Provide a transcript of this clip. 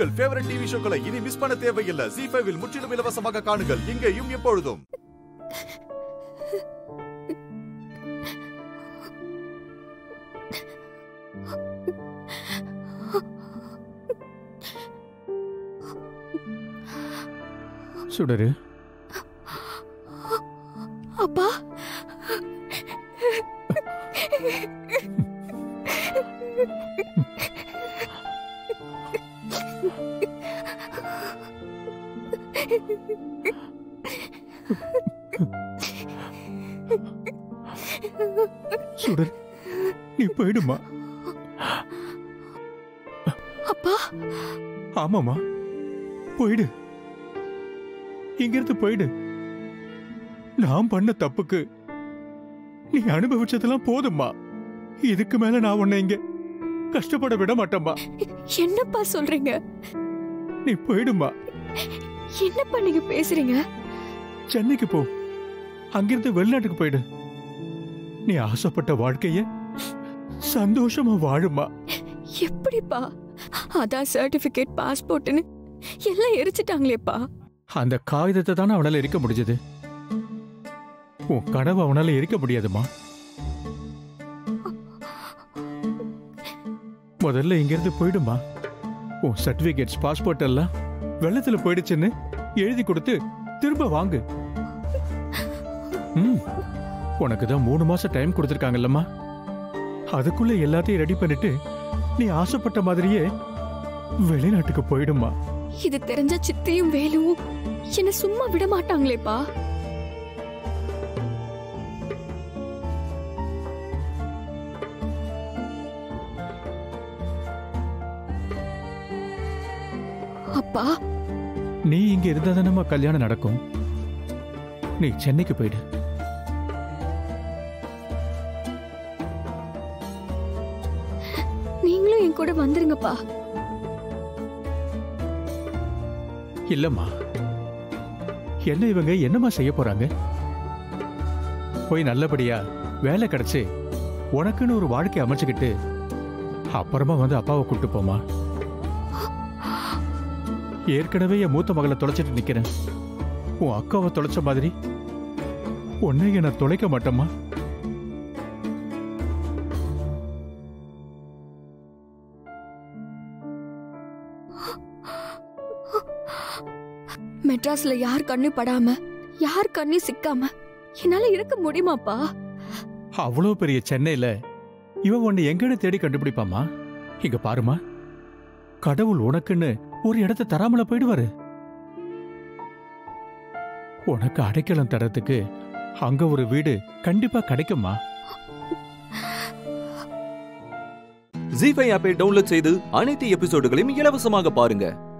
உங்கள் favourite TV ஷோக்களை இனி miss பண்ண தேவையில்லை ஜி ஃபைவில் முற்றிலும் இலவசமாக காணுங்கள் இங்கேயும் எப்பொழுதும் சுடரு அப்பா சுடர் நீ போயிடுமா அப்பா ஆமாமா போயிடு இங்கிருந்து போயிடு நான் பண்ண தப்புக்கு நீ அனுபவிச்சதெல்லாம் போதும்மா இதுக்கு மேல நான் உன்னை இங்க கஷ்டப்பட விட மாட்டேம்மா என்னப்பா சொல்றீங்க நீ போயிடுமா என்னப்பா நீங்க பேசுறீங்க சென்னைக்கு போ அங்கிருந்து வெளிநாட்டுக்கு போயிடு நீ ஆசைப்பட்ட வாழ்க்கைய சந்தோஷமா வாழுமா எப்படிப்பா அதான் சர்டிபிகேட் பாஸ்போர்ட்னு எல்லாம் எரிச்சிட்டாங்களேப்பா அந்த காகிதத்தை தானே அவனால எரிக்க முடிஞ்சது உன் கனவு அவனால எரிக்க முடியாதுமா முதல்ல இங்கிருந்து போயிடுமா உன் சர்டிபிகேட்ஸ் பாஸ்போர்ட் எல்லாம் வெள்ளத்துல போயிடுச்சுன்னு எழுதி கொடுத்து திரும்ப வாங்கு ம் உனக்கு தான் மூணு மாசம் டைம் கொடுத்துருக்காங்கல்லம்மா அதுக்குள்ள எல்லாத்தையும் ரெடி பண்ணிட்டு நீ ஆசைப்பட்ட மாதிரியே வெளிநாட்டுக்கு போயிடுமா இது தெரிஞ்ச சித்தியும் வேலுவும் என்ன சும்மா விட மாட்டாங்களேப்பா அப்பா நீ இங்க இருந்தா தானம்மா கல்யாணம் நடக்கும் நீ சென்னைக்கு போயிடு நீங்களும் என் கூட வந்துருங்கப்பா இல்லம்மா என்ன இவங்க என்னம்மா செய்ய போறாங்க போய் நல்லபடியா வேலை கிடைச்சு உனக்குன்னு ஒரு வாழ்க்கை அமைச்சுக்கிட்டு அப்புறமா வந்து அப்பாவை கூட்டு போமா ஏற்கனவே என் மூத்த மகளை தொலைச்சிட்டு நிக்கிறேன் உன் அக்காவை தொலைச்ச மாதிரி உன்னை நான் தொலைக்க மாட்டேம்மா மெட்ராஸ்ல யார் கண்ணு படாம யார் கண்ணு சிக்காம என்னால இருக்க முடியுமாப்பா அவ்வளவு பெரிய சென்னையில இவன் உன்னை எங்கன்னு தேடி கண்டுபிடிப்பாமா இங்க பாருமா கடவுள் உனக்குன்னு ஒரு இடத்தை தராமல போயிடுவாரு உனக்கு அடைக்கலம் தரத்துக்கு அங்க ஒரு வீடு கண்டிப்பா கிடைக்குமா ஜி ஃபைவ் ஆப்பை டவுன்லோட் செய்து அனைத்து எபிசோடுகளையும் இலவசமாக பாருங்க